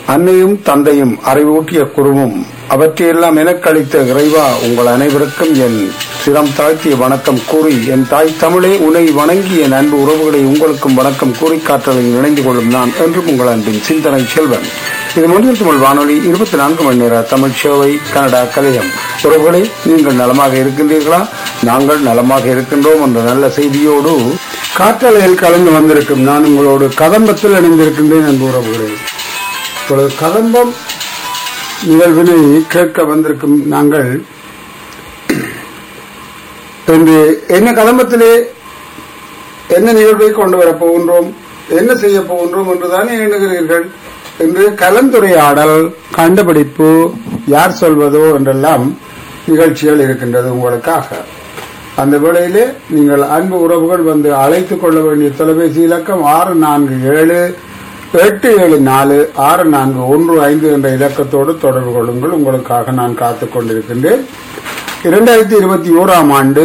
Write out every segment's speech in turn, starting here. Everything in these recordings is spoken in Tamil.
அன்னையும் தந்தையும் அறிவூட்டிய குருவும் அவற்றையெல்லாம் எனக்களித்த இறைவா உங்கள் அனைவருக்கும் என் சிரம் தாழ்த்திய வணக்கம் கூறி என் தாய் தமிழே உன்னை வணங்கி என் அன்பு உறவுகளை உங்களுக்கும் வணக்கம் கூறி காற்றலில் இணைந்து கொள்ளும் நான் என்றும் உங்கள் அன்பின் சிந்தனை செல்வன் இது மொழியில் தமிழ் வானொலி இருபத்தி நான்கு மணி நேர தமிழ் சேவை கனடா கலையம் உறவுகளை நீங்கள் நலமாக இருக்கின்றீர்களா நாங்கள் நலமாக இருக்கின்றோம் என்ற நல்ல செய்தியோடு காற்றலையில் கலந்து வந்திருக்கும் நான் உங்களோடு கதம்பத்தில் இணைந்திருக்கின்றேன் அன்பு உறவுகளே இப்பொழுது கதம்பம் நிகழ்வினை கேட்க வந்திருக்கும் நாங்கள் இன்று என்ன கதம்பத்திலே என்ன நிகழ்வை கொண்டு வரப் போகின்றோம் என்ன செய்ய போகின்றோம் என்றுதானே எண்ணுகிறீர்கள் இன்று கலந்துரையாடல் கண்டுபிடிப்பு யார் சொல்வதோ என்றெல்லாம் நிகழ்ச்சிகள் இருக்கின்றது உங்களுக்காக அந்த வேளையிலே நீங்கள் அன்பு உறவுகள் வந்து அழைத்துக் கொள்ள வேண்டிய தொலைபேசி இலக்கம் ஆறு நான்கு ஏழு எட்டு ஏழு நாலு ஆறு நான்கு ஒன்று ஐந்து என்ற இலக்கத்தோடு தொடர்பு கொள்ளுங்கள் உங்களுக்காக நான் காத்துக் கொண்டிருக்கின்றேன் இரண்டாயிரத்தி இருபத்தி ஓராம் ஆண்டு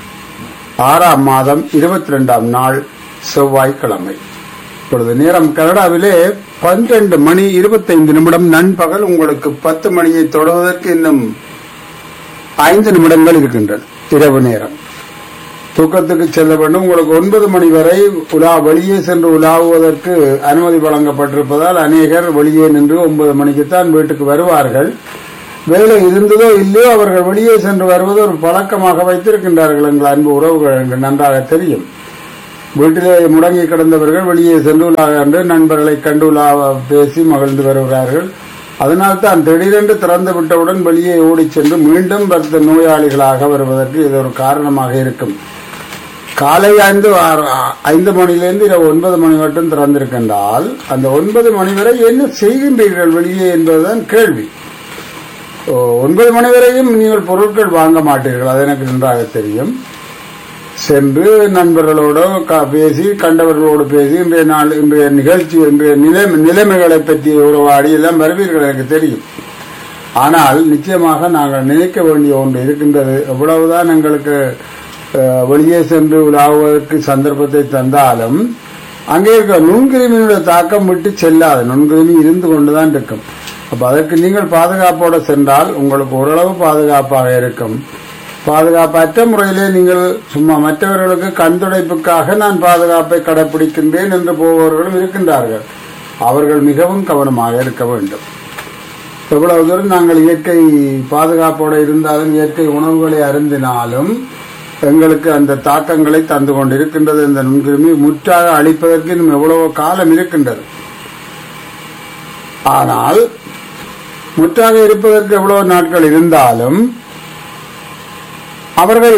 ஆறாம் மாதம் இருபத்தி ரெண்டாம் நாள் செவ்வாய்க்கிழமை இப்பொழுது நேரம் கனடாவிலே பன்னிரண்டு மணி இருபத்தைந்து நிமிடம் நண்பகல் உங்களுக்கு பத்து மணியை தொடர்வதற்கு இன்னும் ஐந்து நிமிடங்கள் இருக்கின்றன இரவு நேரம் தூக்கத்துக்கு செல்ல வேண்டும் உங்களுக்கு ஒன்பது மணி வரை உலா வெளியே சென்று உலாவுவதற்கு அனுமதி வழங்கப்பட்டிருப்பதால் அநேகர் வெளியே நின்று ஒன்பது மணிக்குத்தான் வீட்டுக்கு வருவார்கள் வேலை இருந்ததோ இல்லையோ அவர்கள் வெளியே சென்று வருவது ஒரு பழக்கமாக வைத்திருக்கின்றார்கள் எங்கள் அன்பு உறவுகள் என்று நன்றாக தெரியும் வீட்டிலே முடங்கி கிடந்தவர்கள் வெளியே சென்று உலாக நண்பர்களை கண்டு உலா பேசி மகிழ்ந்து வருகிறார்கள் அதனால் தான் திடீரென்று திறந்து விட்டவுடன் வெளியே ஓடிச் சென்று மீண்டும் பத்து நோயாளிகளாக வருவதற்கு இது ஒரு காரணமாக இருக்கும் காலை ஐந்து ஆறு- ஐந்து மணியிலிருந்து இரவு ஒன்பது மணி மட்டும் திறந்திருக்கின்றால் அந்த ஒன்பது மணி வரை என்ன செய்கின்றீர்கள் வெளியே என்பதுதான் கேள்வி ஓ, ஒன்பது மணி வரையும் நீங்கள் பொருட்கள் வாங்க மாட்டீர்கள் அது எனக்கு நன்றாக தெரியும் சென்று நண்பர்களோடு க- பேசி கண்டவர்களோடு பேசி இன்றைய நாள் இன்றைய நிகழ்ச்சி இன்றைய நிலைமை நிலைமைகளை பற்றி உறவாடி எல்லாம் வருவீர்கள் எனக்கு தெரியும் ஆனால் நிச்சயமாக நாங்கள் நினைக்க வேண்டிய ஒன்று இருக்கின்றது எவ்வளவுதான் எங்களுக்கு அஹ், வெளியே சென்று உலாவுவதற்கு சந்தர்ப்பத்தை தந்தாலும் அங்கே இருக்க நுண்கிருமியினுடைய தாக்கம் விட்டு செல்லாது நுண்கிருமி இருந்து கொண்டுதான் இருக்கும் அப்ப அதற்கு நீங்கள் பாதுகாப்போடு சென்றால் உங்களுக்கு ஓரளவு பாதுகாப்பாக இருக்கும் பாதுகாப்பற்ற முறையிலே நீங்கள் சும்மா மற்றவர்களுக்கு கண்துடைப்புக்காக நான் பாதுகாப்பை கடைபிடிக்கின்றேன் என்று போபவர்களும் இருக்கின்றார்கள் அவர்கள் மிகவும் கவனமாக இருக்க வேண்டும் எவ்வளவு தூரம் நாங்கள் இயற்கை பாதுகாப்போடு இருந்தாலும் இயற்கை உணவுகளை அருந்தினாலும் எங்களுக்கு அந்த தாக்கங்களை தந்து கொண்டிருக்கின்றது இந்த நுண்கிருமி முற்றாக அழிப்பதற்கு இன்னும் எவ்வளவோ காலம் இருக்கின்றது ஆனால் முற்றாக இருப்பதற்கு எவ்வளவு நாட்கள் இருந்தாலும் அவர்கள்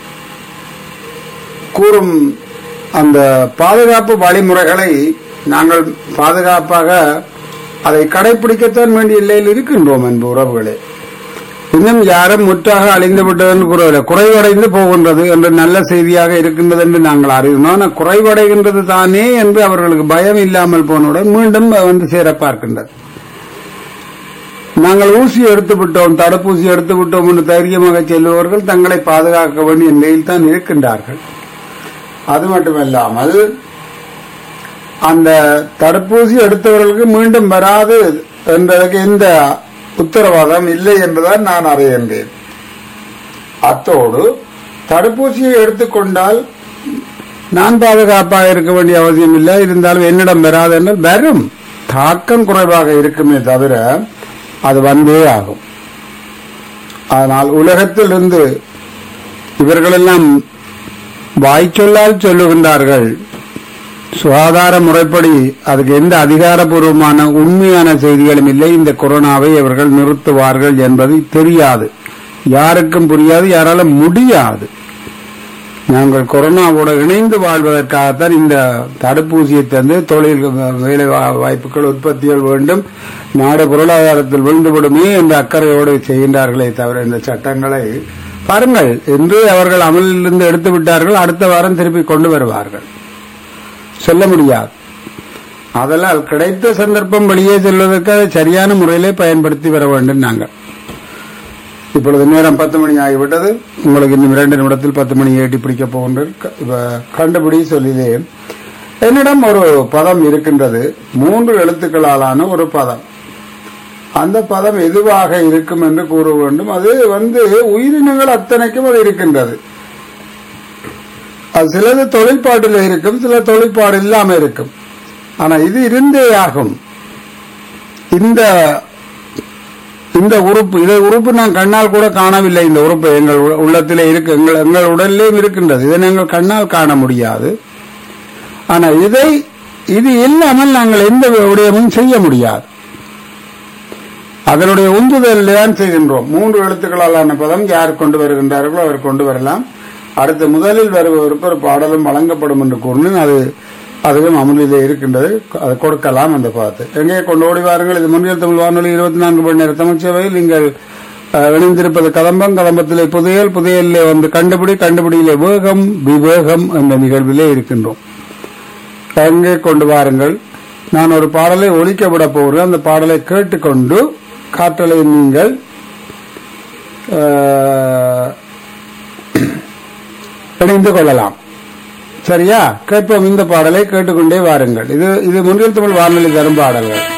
கூறும் அந்த பாதுகாப்பு வழிமுறைகளை நாங்கள் பாதுகாப்பாக அதை கடைபிடிக்கத்தான் வேண்டிய நிலையில் இருக்கின்றோம் என்பது உறவுகளே இன்னும் யாரும் முற்றாக அழிந்து விட்டது கூறவில்லை குறைவடைந்து போகின்றது என்ற நல்ல செய்தியாக இருக்கின்றது என்று நாங்கள் அறிவினோம் ஆனால் குறைவடைகின்றது தானே என்று அவர்களுக்கு பயம் இல்லாமல் போனவுடன் மீண்டும் வந்து சேர பார்க்கின்றது நாங்கள் ஊசி எடுத்து விட்டோம் தடுப்பூசி எடுத்து விட்டோம் என்று தைரியமாக செல்பவர்கள் தங்களை பாதுகாக்க வேண்டிய நிலையில் தான் இருக்கின்றார்கள் அது மட்டுமல்லாமல் அந்த தடுப்பூசி எடுத்தவர்களுக்கு மீண்டும் வராது என்பதற்கு எந்த உத்தரவாதம் இல்லை என்பதால் நான் அறிகின்றேன் அத்தோடு தடுப்பூசியை எடுத்துக்கொண்டால் நான் பாதுகாப்பாக இருக்க வேண்டிய அவசியம் இல்லை இருந்தாலும் என்னிடம் வராது என்றால் வரும் தாக்கம் குறைவாக இருக்குமே தவிர அது வந்தே ஆகும் ஆனால் உலகத்தில் இருந்து இவர்களெல்லாம் வாய்ச்சொல்லால் சொல்லுகின்றார்கள் சுகாதார முறைப்படி அதுக்கு எந்த அதிகாரப்பூர்வமான உண்மையான செய்திகளும் இல்லை இந்த கொரோனாவை அவர்கள் நிறுத்துவார்கள் என்பது தெரியாது யாருக்கும் புரியாது யாராலும் முடியாது நாங்கள் கொரோனாவோட இணைந்து வாழ்வதற்காகத்தான் இந்த தடுப்பூசியை தந்து தொழில் வேலை வா- வாய்ப்புகள் உற்பத்திகள் வேண்டும் நாடு பொருளாதாரத்தில் விழுந்துவிடுமே என்ற அக்கறையோடு செய்கின்றார்களே தவிர இந்த சட்டங்களை பாருங்கள் என்று அவர்கள் அமலிலிருந்து எடுத்து விட்டார்கள் அடுத்த வாரம் திருப்பி கொண்டு வருவார்கள் சொல்ல முடியாது அதனால் கிடைத்த சந்தர்ப்பம் வெளியே செல்வதற்கு அதை சரியான முறையிலே பயன்படுத்தி வர வேண்டும் நாங்கள் இப்பொழுது நேரம் பத்து மணி ஆகிவிட்டது உங்களுக்கு இன்னும் இரண்டு நிமிடத்தில் பத்து மணி ஏட்டி பிடிக்க போகின்றேன் க- இப்ப கண்டுபிடி சொல்லினேன் என்னிடம் ஒரு பதம் இருக்கின்றது மூன்று எழுத்துக்களாலான ஒரு பதம் அந்த பதம் எதுவாக இருக்கும் என்று கூற வேண்டும் அது வந்து உயிரினங்கள் அத்தனைக்கும் அது இருக்கின்றது அது சிலது தொழிற்பாட்டில் இருக்கும் சில தொழிற்பாடு இல்லாம இருக்கும் ஆனா இது இருந்தே ஆகும் இந்த இந்த உறுப்பு இதை உறுப்பு நான் கண்ணால் கூட காணவில்லை இந்த உறுப்பு எங்கள் உள்ள- உள்ளத்திலே இருக்கு எங்கள் எங்கள் உடலிலேயும் இருக்கின்றது இதை நாங்கள் கண்ணால் காண முடியாது ஆனா இதை இது இல்லாமல் நாங்கள் எந்த விடயமும் செய்ய முடியாது அதனுடைய உந்துதல் தான் செய்கின்றோம் மூன்று எழுத்துக்களாலான பதம் யார் கொண்டு வருகின்றார்களோ அவர் கொண்டு வரலாம் அடுத்து முதலில் வருபவருக்கு ஒரு பாடலும் வழங்கப்படும் என்று கூறினேன் அது அதுவும் அமலிலே இருக்கின்றது அதை கொடுக்கலாம் அந்த பதத்தை எங்கே கொண்டு ஓடி வாருங்கள் இது முன்னில் தமிழ் வானொலி இருபத்தி நான்கு மணி நேர தமிழ்ச்சேவையில் நீங்கள் அஹ், இணைந்திருப்பது கதம்பம் கதம்பத்திலே புதையல் புதையலிலே வந்து கண்டுபிடி கண்டுபிடியிலே வேகம் விவேகம் என்ற நிகழ்விலே இருக்கின்றோம் அங்கே கொண்டு வாருங்கள் நான் ஒரு பாடலை ஒலிக்க விட போகிறேன் அந்த பாடலை கேட்டுக்கொண்டு காற்றலை நீங்கள் அஹ், இணைந்து கொள்ளலாம் சரியா கேட்போம் இந்த பாடலை கேட்டுக்கொண்டே வாருங்கள் இது இது முன்னில் தமிழ் வானொலி தரும் பாடல்கள்